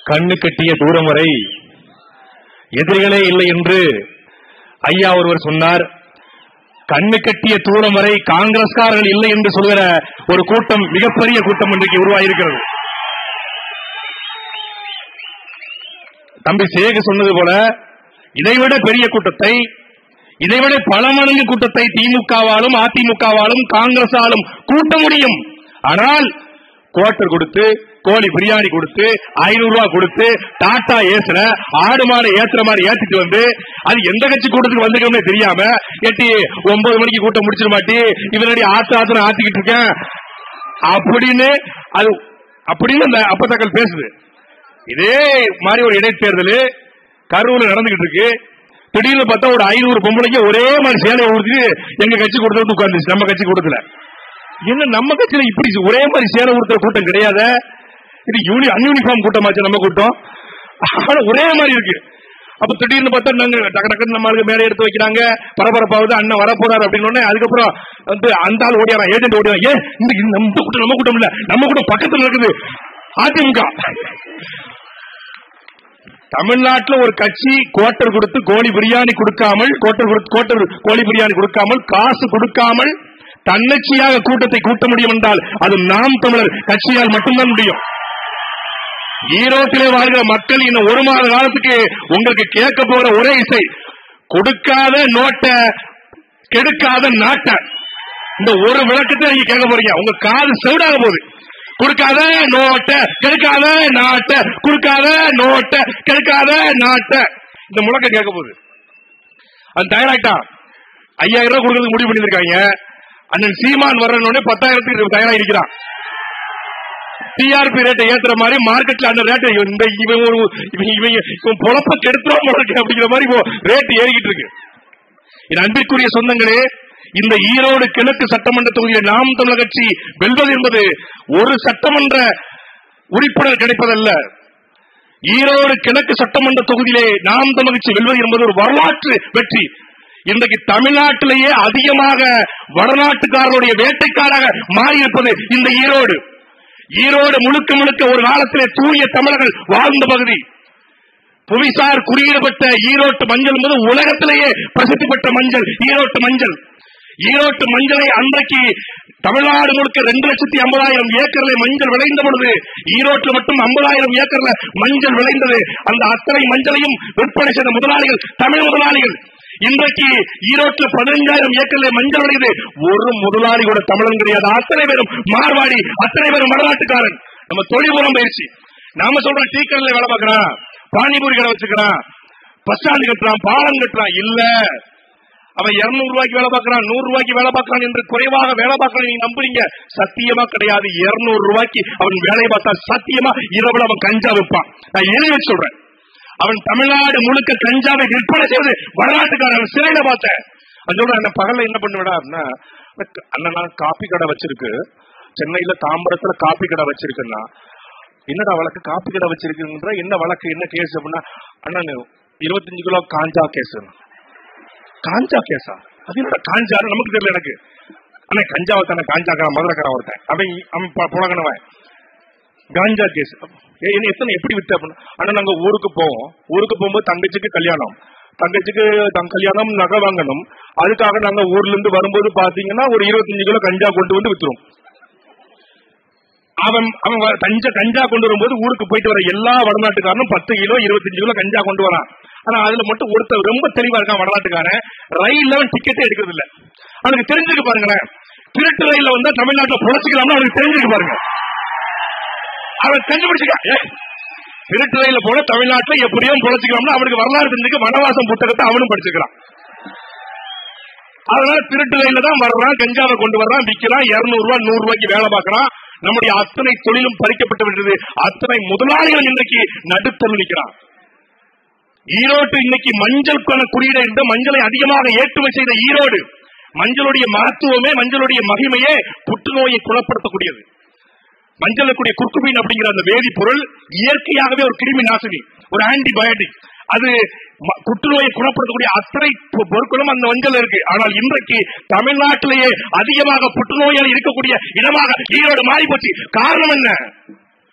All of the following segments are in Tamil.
கண்ணு கட்டிய தூரம் வரை எதிரிகளே இல்லை என்று ஐயா ஒருவர் சொன்னார் கண்ணு கட்டிய தூரம் வரை காங்கிரஸ்காரர்கள் இல்லை என்று சொல்கிற ஒரு கூட்டம் மிகப்பெரிய கூட்டம் இன்றைக்கு உருவாயிருக்கிறது தம்பி சேகு சொன்னது போல இதைவிட பெரிய கூட்டத்தை இதைவிட பல மடங்கு கூட்டத்தை திமுகவாலும் அதிமுகவாலும் காங்கிரசாலும் கூட்ட முடியும் ஆனால் குவார்டர் கொடுத்து கோழி பிரியாணி கொடுத்து ஐநூறு ரூபாய் கொடுத்து டாடா ஏசுற ஆடு மாடு ஏத்துற மாதிரி ஏத்திட்டு வந்து அது எந்த கட்சி கூட்டத்துக்கு வந்திருக்கோம்னே தெரியாம எட்டி ஒன்பது மணிக்கு கூட்டம் முடிச்சிட மாட்டி இவனடி ஆத்து ஆத்துன்னு ஆத்திக்கிட்டு இருக்கேன் அப்படின்னு அது அப்படின்னு அந்த அப்பத்தக்கள் பேசுது இதே மாதிரி ஒரு இடைத்தேர்தல் கரூர்ல நடந்துகிட்டு இருக்கு திடீர்னு பார்த்தா ஒரு ஐநூறு பொம்பளைக்கு ஒரே மாதிரி சேலையை ஊற்றி எங்க கட்சி கொடுத்து உட்கார்ந்துச்சு நம்ம கட்சி கொடுத்துல என்ன நம்ம கட்சியில இப்படி ஒரே மாதிரி சேலை உடுத்துற கூட்டம் கிடையாத இது யூனி அன்யூனிஃபார்ம் கூட்டமாச்சு நம்ம கூட்டம் ஆனா ஒரே மாதிரி இருக்கு அப்ப திடீர்னு பார்த்தா நாங்க டக்கு டக்குன்னு நம்ம ஆளுங்க மேலே எடுத்து வைக்கிறாங்க பரபரப்பாவது அண்ணன் வரப்போறாரு அப்படின்னு உடனே அதுக்கப்புறம் வந்து அந்த ஆள் ஓடியாரான் ஏஜென்ட் ஓடியான் ஏ இந்த இந்த நம்ம கூட்டம் நம்ம கூட்டம் இல்ல நம்ம கூட்டம் பக்கத்துல இருக்குது அதிமுக தமிழ்நாட்டுல ஒரு கட்சி கோட்டர் கொடுத்து கோழி பிரியாணி கொடுக்காமல் கோட்டர் கொடுத்து கோட்டர் கோழி பிரியாணி கொடுக்காமல் காசு கொடுக்காமல் தன்னச்சியாக கூட்டத்தை கூட்ட முடியும் என்றால் அது நாம் தமிழர் கட்சியால் மட்டும்தான் முடியும் ஈரோட்டிலே வாழ்கிற மக்கள் இன்னும் ஒரு மாத காலத்துக்கு உங்களுக்கு கேட்க போற ஒரே இசை கொடுக்காத நோட்ட கெடுக்காத நாட்ட இந்த ஒரு விளக்கத்தை நீங்க கேட்க போறீங்க உங்க காது செவிடாக போகுது கொடுக்காத நோட்ட கெடுக்காத நாட்ட கொடுக்காத நோட்ட கெடுக்காத நாட்ட இந்த முழக்கம் கேட்க போகுது அது தயாராயிட்டான் ஐயாயிரம் ரூபாய் கொடுக்கறதுக்கு முடிவு பண்ணிருக்காங்க அண்ணன் சீமான் வர்றனோடனே பத்தாயிரத்துக்கு தயாராயிருக்கிறான் டிஆர்பி ரேட்டை ஏத்துற மாதிரி மார்க்கெட்ல அந்த ரேட்டை இந்த இவன் ஒரு இவன் இவன் இவன் பொழப்ப கெடுத்துறோம் போல இருக்கு அப்படிங்கிற மாதிரி இப்போ ரேட் ஏறிக்கிட்டு இருக்கு என் அன்பிற்குரிய சொந்தங்களே இந்த ஈரோடு கிழக்கு சட்டமன்ற தொகுதியில் நாம் தமிழர் கட்சி வெல்வது என்பது ஒரு சட்டமன்ற உறுப்பினர் கிடைப்பதல்ல ஈரோடு கிழக்கு சட்டமன்ற தொகுதியிலே நாம் தமிழர் கட்சி வெல்வது என்பது ஒரு வரலாற்று வெற்றி இன்றைக்கு தமிழ்நாட்டிலேயே அதிகமாக வடநாட்டுக்காரருடைய வேட்டைக்காராக மாறியிருப்பது இந்த ஈரோடு ஈரோடு முழுக்க முழுக்க ஒரு காலத்திலே தூய தமிழர்கள் வாழ்ந்த பகுதி புவிசார் குறியிடப்பட்ட ஈரோட்டு மஞ்சள் என்பது உலகத்திலேயே பிரசித்தி பெற்ற மஞ்சள் ஈரோட்டு மஞ்சள் ஈரோட்டு மஞ்சளை அன்றைக்கு தமிழ்நாடு முழுக்க ரெண்டு லட்சத்தி ஐம்பதாயிரம் ஏக்கர்ல மஞ்சள் விளைந்த பொழுது ஈரோட்டில் மட்டும் ஐம்பதாயிரம் ஏக்கர்ல மஞ்சள் விளைந்தது அந்த அத்தனை மஞ்சளையும் விற்பனை செய்த முதலாளிகள் தமிழ் முதலாளிகள் இன்றைக்கு ஈரோட்டில் பதினஞ்சாயிரம் ஏக்கர்ல மஞ்சள் விளையுது ஒரு முதலாளி கூட தமிழன் கிடையாது அத்தனை பேரும் மார்வாடி அத்தனை பேரும் வடநாட்டுக்காரன் நம்ம தொழில் மூலம் பயிற்சி நாம சொல்றோம் டீ கடையில வேலை பார்க்கறான் பானிபூரி கடை வச்சுக்கிறான் பஸ் ஸ்டாண்ட் கட்டுறான் பாலம் கட்டுறான் இல்ல அவன் 200 ரூபாய்க்கு வேலை பார்க்கறான் நூறு ரூபாய்க்கு வேலை பார்க்கறான் என்று குறைவாக வேலை பார்க்கறான் நீங்க நம்புறீங்க சத்தியமா கிடையாது 200 ரூபாய்க்கு அவன் வேலை பார்த்தா சத்தியமா இரவுல அவன் கஞ்சா விற்பான் நான் எழுதி வச்சு சொல்றேன் அவன் தமிழ்நாடு முழுக்க கஞ்சாவை விற்பனை செய்வது வடநாட்டுக்காரன் சிறையில பார்த்தேன் அது சொல்றேன் அண்ணன் பகல்ல என்ன பண்ணுவேடா அப்படின்னா அண்ணன் நான் காப்பி கடை வச்சிருக்கு சென்னையில தாம்பரத்துல காப்பி கடை வச்சிருக்குன்னா என்னடா வழக்கு காப்பி கடை வச்சிருக்குன்ற என்ன வழக்கு என்ன கேஸ் அப்படின்னா அண்ணன் இருபத்தஞ்சு கிலோ காஞ்சா கேஸ் காஞ்சா கேஸா அது என்னடா காஞ்சா நமக்கு தெரியல எனக்கு ஆனா கஞ்சாவை தானே காஞ்சாக்காரன் மதுரக்காரன் ஒருத்தன் அவன் அவன் ப- புழங்கினவன் காஞ்சா கேஸ் ஏ, என்ன எத்தனை எப்படி வித்து அப்படின்னா ஆனா நாங்க ஊருக்கு போவோம் ஊருக்கு போகும்போது தங்கச்சிக்கு கல்யாணம் தங்கச்சிக்கு தன் கல்யாணம் நகை வாங்கணும் அதுக்காக நாங்க ஊர்ல இருந்து வரும்போது பாத்தீங்கன்னா ஒரு இருபத்தஞ்சு கிலோ கஞ்சா கொண்டு வந்து வித்துரும் அவன் அவன் வ- கஞ்சா கஞ்சா கொண்டு வரும்போது ஊருக்கு போயிட்டு வர எல்லா வடநாட்டுக்காரனும் பத்து கிலோ இருபத்தஞ்சு கிலோ கஞ்சா கொண்டு வரான் ஆனா அதுல மட்டும் ஒருத்தர் ரொம்ப தெளிவா இருக்கான் வடநாட்டுக்காரன் ரயில்ல அவன் டிக்கெட்டே எடுக்கிறது இல்ல அவனுக்கு தெரிஞ்சுக்க பாருங்களேன் திருட்டு ரயில்ல வந்தா தமிழ்நாட்டுல பொழைச்சிக்கலாம்னு அவனுக்கு தெரிஞ்சுக்க பாருங்க அவன் கண்டுபிடிச்சுக்க ஏ, திருட்டு ரயில்ல போன தமிழ்நாட்டுல எப்படியும் பொழைச்சிக்கலாம்னு அவனுக்கு வரலாறு தெரிஞ்சுக்க வனவாசம் புத்தகத்தை அவனும் படிச்சுக்கிறான் அதனால திருட்டு ரயில்ல தான் வர்றான் கஞ்சாவை கொண்டு வர்றான் விக்கிறான் இருநூறு ரூபாய் நூறு ரூபாய்க்கு வேலை பார்க்கறான் நம்முடைய அத்தனை தொழிலும் பறிக்கப்பட்டு விட்டது அத்தனை முதலாளிகள் இன்றைக்கு நடுத்தல் நிற்கிறான் ஈரோட்டு இன்னைக்கு மஞ்சள் குறியீடு என்று மஞ்சளை அதிகமாக ஏற்றுமதி செய்த ஈரோடு மஞ்சளுடைய மகத்துவமே மஞ்சளுடைய மகிமையே புற்றுநோயை குணப்படுத்தக்கூடியது மஞ்சளுக்குரிய குர்குமின் அப்படிங்கிற அந்த வேதிப்பொருள் இயற்கையாகவே ஒரு கிருமி நாசினி ஒரு ஆன்டிபயோட்டிக் அது ம- புற்றுநோயை குணப்படுத்தக்கூடிய அத்தனை பொ- பொருட்களும் அந்த மஞ்சள் இருக்கு ஆனால் இன்றைக்கு தமிழ்நாட்டிலேயே அதிகமாக புற்றுநோயால் இருக்கக்கூடிய இடமாக ஈரோடு மாறி போச்சு காரணம் என்ன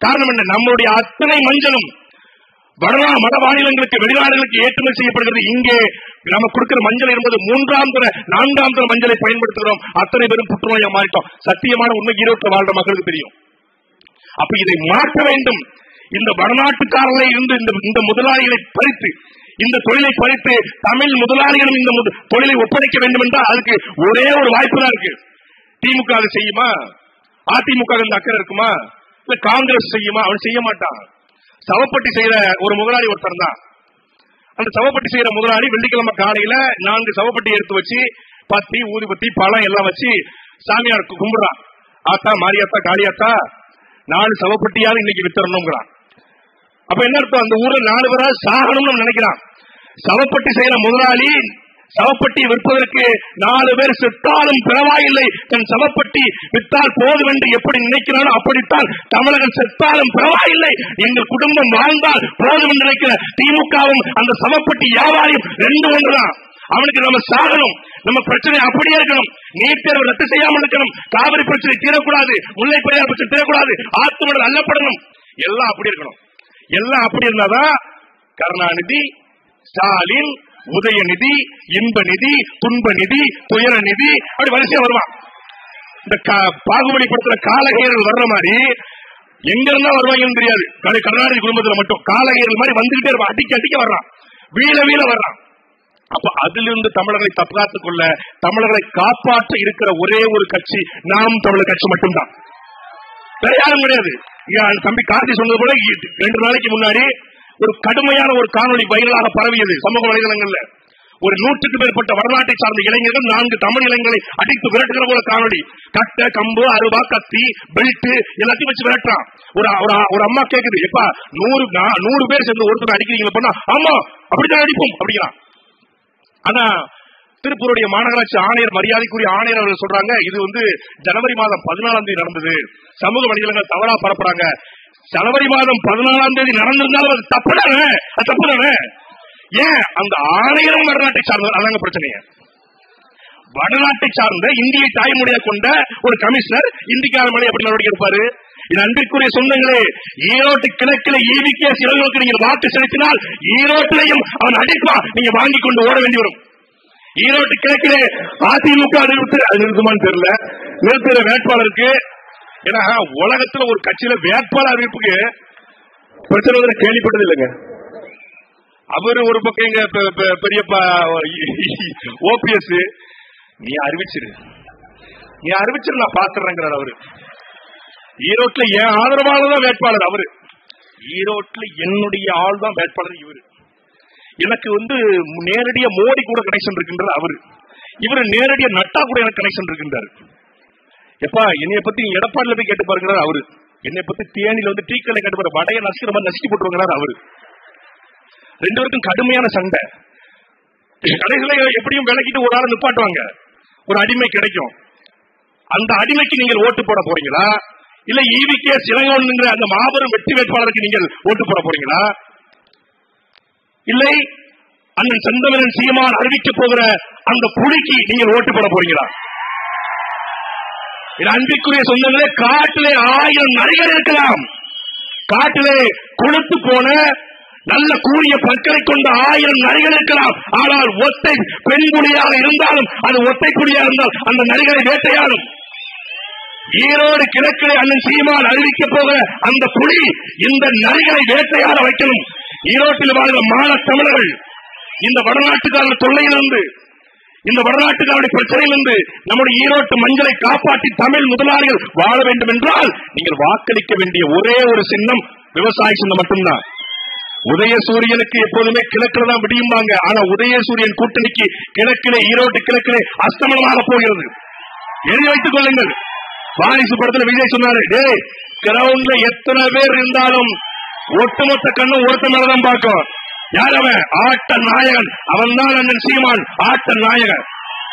காரணம் என்ன நம்மளுடைய அத்தனை மஞ்சளும் வடநா மத மாநிலங்களுக்கு வெளிநாடுகளுக்கு ஏற்றுமதி செய்யப்படுகிறது இங்கே நம்ம கொடுக்கிற மஞ்சள் என்பது மூன்றாம் தர நான்காம் தர மஞ்சளை பயன்படுத்துகிறோம் அத்தனை பேரும் புற்றுநோயா மாறிட்டோம் சத்தியமான உண்மை ஈரோட்டில் வாழ்ற மக்களுக்கு தெரியும் அப்ப இதை மாற்ற வேண்டும் இந்த வடநாட்டுக்காரர்களை இருந்து இந்த இந்த முதலாளிகளை பறித்து இந்த தொழிலை பறித்து தமிழ் முதலாளிகளும் இந்த முத- தொழிலை ஒப்படைக்க வேண்டும் என்றால் அதுக்கு ஒரே ஒரு வாய்ப்பு தான் இருக்கு திமுக அதை செய்யுமா அதிமுக இந்த அக்கறை இருக்குமா இல்ல காங்கிரஸ் செய்யுமா அவன் செய்ய மாட்டான் சவப்பட்டி செய்யற ஒரு முதலாளி ஒருத்தர் தான் அந்த சவப்பட்டி செய்யற முதலாளி வெள்ளிக்கிழமை காலையில நான்கு சவப்பட்டி எடுத்து வச்சு பத்தி ஊதுபத்தி பழம் எல்லாம் வச்சு சாமியாருக்கு கும்பிடுறான் ஆத்தா மாரியாத்தா காளியாத்தா நாலு சவப்பட்டியாவது இன்னைக்கு வித்தரணுங்கிறான் அப்ப என்ன அர்த்தம் அந்த ஊர்ல நாலு பேரா சாகணும்னு நினைக்கிறான் சவப்பட்டி செய்யற முதலாளி சவப்பட்டி விற்பதற்கு நாலு பேர் செத்தாலும் பரவாயில்லை தன் சவப்பட்டி வித்தால் போதும் என்று எப்படி நினைக்கிறானோ அப்படித்தான் தமிழகம் செத்தாலும் பரவாயில்லை எங்கள் குடும்பம் வாழ்ந்தால் போதும் என்று நினைக்கிற திமுகவும் அந்த சவப்பட்டி வியாபாரியும் ரெண்டு ஒன்றுதான் அவனுக்கு நம்ம சாகணும் நம்ம பிரச்சனை அப்படியே இருக்கணும் நீட் தேர்வு ரத்து செய்யாமல் இருக்கணும் காவிரி பிரச்சனை தீரக்கூடாது முல்லை பெரியார் பிரச்சனை தீரக்கூடாது ஆத்துமடல் அல்லப்படணும் எல்லாம் அப்படி இருக்கணும் எல்லாம் அப்படி இருந்தாதான் கருணாநிதி ஸ்டாலின் உதயநிதி இன்ப நிதி துன்ப நிதி துயர நிதி அப்படி வரிசையா வருவான் இந்த கா- பாகுபலி படத்துல காலகேரல் வர்ற மாதிரி எங்க இருந்தா வருவாங்கன்னு தெரியாது கரு- கருணாநிதி குடும்பத்துல மட்டும் காலகேரல் மாதிரி வந்துகிட்டே இருப்பான் அடிக்க அடிக்க வர்றான் வீழ வீழ வர்றான் அப்ப அதிலிருந்து தமிழர்களை தற்காத்துக் கொள்ள தமிழர்களை காப்பாற்ற இருக்கிற ஒரே ஒரு கட்சி நாம் தமிழர் கட்சி மட்டும்தான் வேற யாரும் கிடையாது இங்க அந்த தம்பி கார்த்தி சொன்னது போல இ- ரெண்டு நாளைக்கு முன்னாடி ஒரு கடுமையான ஒரு காணொளி வைரலாக பரவியது சமூக வலைதளங்கள்ல ஒரு நூற்றுக்கு மேற்பட்ட வடநாட்டை சார்ந்த இளைஞர்கள் நான்கு தமிழ் இளைஞர்களை அடித்து விரட்டுகிற போல காணொளி கட்டை கம்பு அருவா கத்தி பெல்ட் எல்லாத்தையும் வச்சு விரட்டுறான் ஒரு ஒரு- ஒரு அம்மா கேக்குது எப்பா நூறு நா- நூறு பேர் சேர்ந்து ஒருத்தர் அடிக்கிறீங்க பண்ணா ஆமா அப்படித்தான் அடிப்போம் அப்படிங்கிறான் ஆனா திருப்பூருடைய மாநகராட்சி ஆணையர் மரியாதைக்குரிய ஆணையர் அவர்கள் சொல்றாங்க இது வந்து ஜனவரி மாதம் பதினாலாம் தேதி நடந்தது சமூக வலைதளங்கள் தவறா பரப்புறாங்க ஜனவரி மாதம் பதினாலாம் தேதி நடந்திருந்தாலும் அது தப்பு தானே அது தப்பு தானே ஏன் அந்த ஆணையரும் வடநாட்டை சார்ந்தவர் அதாங்க பிரச்சனையே வடநாட்டை சார்ந்த இந்தியை தாய்மொழியா கொண்ட ஒரு கமிஷனர் இந்திக்கார மொழி எப்படி நடவடிக்கை எடுப்பாரு இது அன்பிற்குரிய சொந்தங்களே ஈரோட்டு கிழக்கில ஈவிகே சிலர்களுக்கு நீங்கள் வாக்கு செலுத்தினால் ஈரோட்டிலையும் அவன் அடிப்பான் நீங்க வாங்கி கொண்டு ஓட வேண்டி வரும் ஈரோட்டு கிழக்கிலே அதிமுக நிறுத்து அது நிறுத்துமான்னு தெரியல நிறுத்துற வேட்பாளருக்கு ஏன்னா உலகத்துல ஒரு கட்சியில வேட்பாளர் அறிவிப்புக்கு பிரச்சனை வந்து நான் கேள்விப்பட்டது இல்லைங்க அவர் ஒரு பக்கம் எங்க பெ- பெ- பெரியப்பா ஓபிஎஸ் நீ அறிவிச்சிரு நீ அறிவிச்சிரு நான் பாத்துறேங்கிறார் அவரு ஈரோட்ல என் ஆதரவாளர் தான் வேட்பாளர் அவரு ஈரோட்ல என்னுடைய ஆள் தான் வேட்பாளர் இவரு எனக்கு வந்து நேரடியா மோடி கூட கனெக்ஷன் இருக்கின்றார் அவரு இவரு நேரடியா நட்டா கூட எனக்கு கனெக்ஷன் இருக்கின்றாரு எப்பா என்னைய பத்தி நீ எடப்பாடில போய் கேட்டு பாருங்கிறார் அவரு என்னை பத்தி தேனியில வந்து டீ கடை கேட்டு பாரு வடைய நசுக்கிற மாதிரி நசுக்கி போட்டுருங்கிறார் அவரு ரெண்டு பேருக்கும் கடுமையான சண்டை கடைசியில எப்படியும் விலக்கிட்டு ஒரு ஆள் நிப்பாட்டுவாங்க ஒரு அடிமை கிடைக்கும் அந்த அடிமைக்கு நீங்கள் ஓட்டு போட போறீங்களா இல்ல ஈவிகே சிலங்கோன்ங்கிற அந்த மாபெரும் வெற்றி வேட்பாளருக்கு நீங்கள் ஓட்டு போட போறீங்களா இல்லை அண்ணன் செந்தமிழன் சீமான் அறிவிக்க போகிற அந்த புலிக்கு நீங்கள் ஓட்டு போட போறீங்களா இது அன்பிற்குரிய சொந்தங்களே காட்டிலே ஆயிரம் நரிகள் இருக்கலாம் காட்டிலே கொழுத்து போன நல்ல கூறிய பற்களை கொண்ட ஆயிரம் நரிகள் இருக்கலாம் ஆனால் ஒத்தை பெண் புலியாக இருந்தாலும் அது ஒத்தை புலியாக இருந்தால் அந்த நரிகளை வேட்டையாடும் ஈரோடு கிழக்கிலே அண்ணன் சீமான் அறிவிக்க போகிற அந்த புலி இந்த நரிகளை வேட்டையாட வைக்கணும் ஈரோட்டில் வாழ்கிற மாநில தமிழர்கள் இந்த வடநாட்டுக்காரர் தொல்லையிலிருந்து இந்த வடநாட்டுக்காரருடைய பிரச்சனையிலிருந்து நம்முடைய ஈரோட்டு மஞ்சளை காப்பாற்றி தமிழ் முதலாளிகள் வாழ வேண்டும் என்றால் நீங்கள் வாக்களிக்க வேண்டிய ஒரே ஒரு சின்னம் விவசாய சின்னம் மட்டும்தான் உதயசூரியனுக்கு எப்போதுமே கிழக்குல தான் விடியும்பாங்க ஆனா உதயசூரியன் கூட்டணிக்கு கிழக்கிலே ஈரோட்டு கிழக்கிலே அஸ்தமனமாக போகிறது எழுதி வைத்துக் கொள்ளுங்கள் வாரிசு படத்துல விஜய் சொன்னாரு டேய் கிரவுண்ட்ல எத்தனை பேர் இருந்தாலும் ஒட்டுமொத்த கண்ணும் ஒருத்த மேலதான் பார்க்கும் யார் அவன் ஆட்ட நாயகன் அவன் தான் அண்ணன் சீமான் ஆட்ட நாயகன்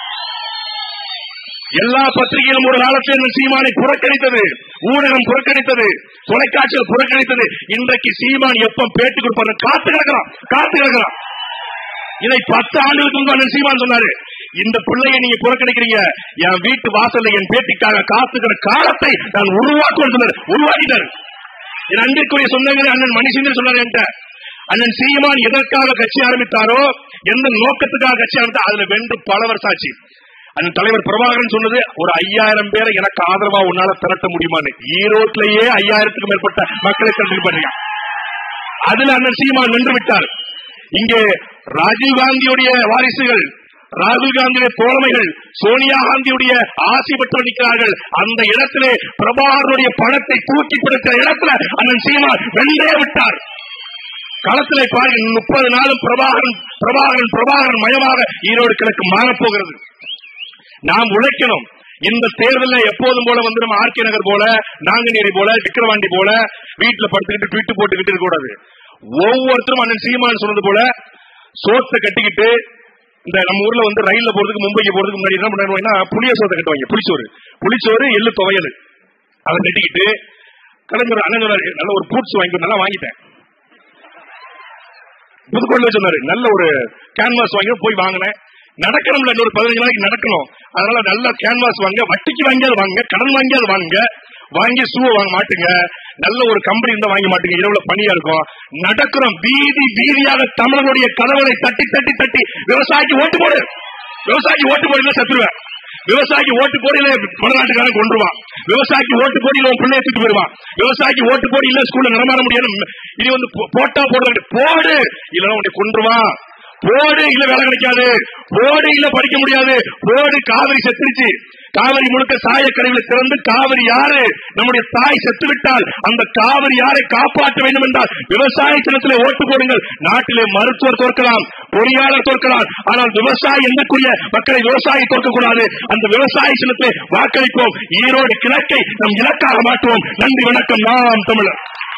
எல்லா பத்திரிகையிலும் ஒரு காலத்தில் இந்த சீமானை புறக்கணித்தது ஊடகம் புறக்கணித்தது தொலைக்காட்சியில் புறக்கணித்தது இன்றைக்கு சீமான் எப்ப பேட்டி கொடுப்பாரு காத்து கிடக்கிறான் காத்து கிடக்கிறான் இதை பத்து ஆண்டுகளுக்கு முன்பு அண்ணன் சீமான் சொன்னாரு இந்த பிள்ளையை நீங்க புறக்கணிக்கிறீங்க என் வீட்டு வாசல்ல என் பேட்டிக்காக காத்துக்கிற காலத்தை நான் உருவாக்குவேன் சொன்னாரு உருவாக்கிட்டாரு என் அன்பிற்குரிய சொந்தங்களே அண்ணன் மணிசிங்கர் சொன்னார் என்கிட்ட அண்ணன் சீமான் எதற்காக கட்சி ஆரம்பித்தாரோ எந்த நோக்கத்துக்காக கட்சி ஆரம்பித்தா அதுல வென்று பல வருஷம் ஆச்சு அந்த தலைவர் பிரபாகரன் சொன்னது ஒரு ஐயாயிரம் பேரை எனக்கு ஆதரவா உன்னால திரட்ட முடியுமான்னு ஈரோட்லயே ஐயாயிரத்துக்கும் மேற்பட்ட மக்களை திரட்டி பண்ணிருக்கான் அதுல அண்ணன் சீமான் வென்று விட்டார் இங்கே ராஜீவ் காந்தியுடைய வாரிசுகள் ராகுல் காந்தியுடைய தோழமைகள் சோனியா காந்தியுடைய ஆசி பெற்று நிற்கிறார்கள் அந்த இடத்திலே பிரபாகருடைய பணத்தை தூக்கி பிடிக்கிற இடத்துல அண்ணன் சீமான் வென்றே விட்டார் களத்திலே பாருங்கள் முப்பது நாளும் பிரபாகரன் பிரபாகரன் பிரபாகரன் மயமாக ஈரோடு கிழக்கு மாறப்போகிறது நாம் உழைக்கணும் இந்த தேர்தலில் எப்போதும் போல வந்து நம்ம ஆர்கே நகர் போல நாங்குநேரி போல விக்கிரவாண்டி போல வீட்டுல படுத்துக்கிட்டு ட்வீட் போட்டுக்கிட்டு இருக்க கூடாது ஒவ்வொருத்தரும் அண்ணன் சீமான் சொன்னது போல சோத்தை கட்டிக்கிட்டு இந்த நம்ம ஊர்ல வந்து ரயில்ல போறதுக்கு மும்பைக்கு போறதுக்கு முன்னாடி என்ன பண்ணுவாங்கன்னா புளிய சோத்தை கட்டுவாங்க புளிச்சோறு புளிச்சோறு எள்ளு துவையல் அதை கட்டிக்கிட்டு கலைஞர் அண்ணன் சொன்னாரு, நல்ல ஒரு பூட்ஸ் வாங்கி நல்லா வாங்கிட்டேன் புதுக்கோட்டை சொன்னாரு நல்ல ஒரு கேன்வாஸ் வாங்கி போய் வாங்கினேன் நடக்கணும்ல இன்னொரு பதினஞ்சு நாளைக்கு நடக்கணும் அதனால நல்ல கேன்வாஸ் வாங்க வட்டிக்கு வாங்கியாவது வாங்க கடன் வாங்கியாவது வாங்குங்க வாங்கி ஷூவை வாங்க மாட்டுங்க நல்ல ஒரு கம்பெனி இருந்தா வாங்க மாட்டுங்க இரவுல பணியா இருக்கும் நடக்கிறோம் வீதி வீதியாக தமிழனுடைய கதவுகளை தட்டி தட்டி தட்டி விவசாயிக்கு ஓட்டு போடு விவசாயிக்கு ஓட்டு போடுங்க செத்துருவேன் விவசாயிக்கு ஓட்டு போடியில வடநாட்டுக்காரன் கொண்டுருவான் விவசாயிக்கு ஓட்டு போடியில உன் பிள்ளைய தூக்கிட்டு போயிருவான் விவசாயிக்கு ஓட்டு போடி இல்ல ஸ்கூல்ல நடமாட முடியாது இது வந்து போ- போட்டா போடுறது போடு இல்ல உன்னை கொன்றுவான் போடு இல்ல வேலை கிடைக்காது போடு இல்ல படிக்க முடியாது போடு காவிரி செத்துருச்சு காவிரி முழுக்க சாய கடைகளை திறந்து காவிரி யாரு நம்முடைய தாய் செத்து விட்டால் அந்த காவிரி யாரை காப்பாற்ற வேண்டும் என்றால் விவசாய சின்னத்திலே ஓட்டு போடுங்கள் நாட்டிலே மருத்துவர் தோற்கலாம் பொறியாளர் தோற்கலாம் ஆனால் விவசாயி எந்தக்குரிய மக்களை விவசாயி தோற்கக்கூடாது அந்த விவசாய சின்னத்திலே வாக்களிப்போம் ஈரோடு கிழக்கை நம் இலக்காக மாற்றுவோம் நன்றி வணக்கம் நாம் தமிழர்